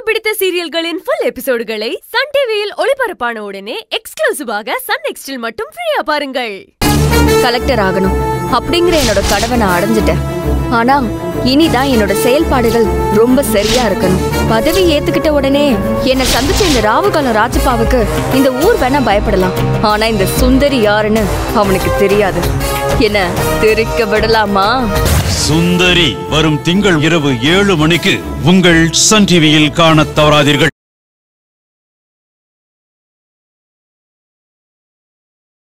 பிடித்த சீரியல்களின் full எபிசோடுகளை Sun டிவியில் ஒளிபரப்பான உடனே எக்ஸ்க்ளூசிவாக சன் நெக்ஸ்டில் மட்டும் ஃப்ரீயா பாருங்கள் கலெக்டர் ஆகணும் அப்படிங்கிற என்னோட கனவை நான் அடைஞ்சிட்டேன் ஆனா இனிதான் என்னோட செயல்பாடுகள் ரொம்ப சரியா இருக்கணும் பதவி ஏத்துக்கிட்ட உடனே என்னை சந்திச்ச இந்த ராவுகாலம் ராஜப்பாவுக்கு இந்த ஊர் வேணா பயப்படலாம் ஆனா இந்த சுந்தரி யாருன்னு அவனுக்கு தெரியாது என்ன தெரிக்க விடலாமா சுந்தரி வரும் திங்கள் இரவு ஏழு மணிக்கு உங்கள் சன் டிவியில் காணத் தவறாதீர்கள்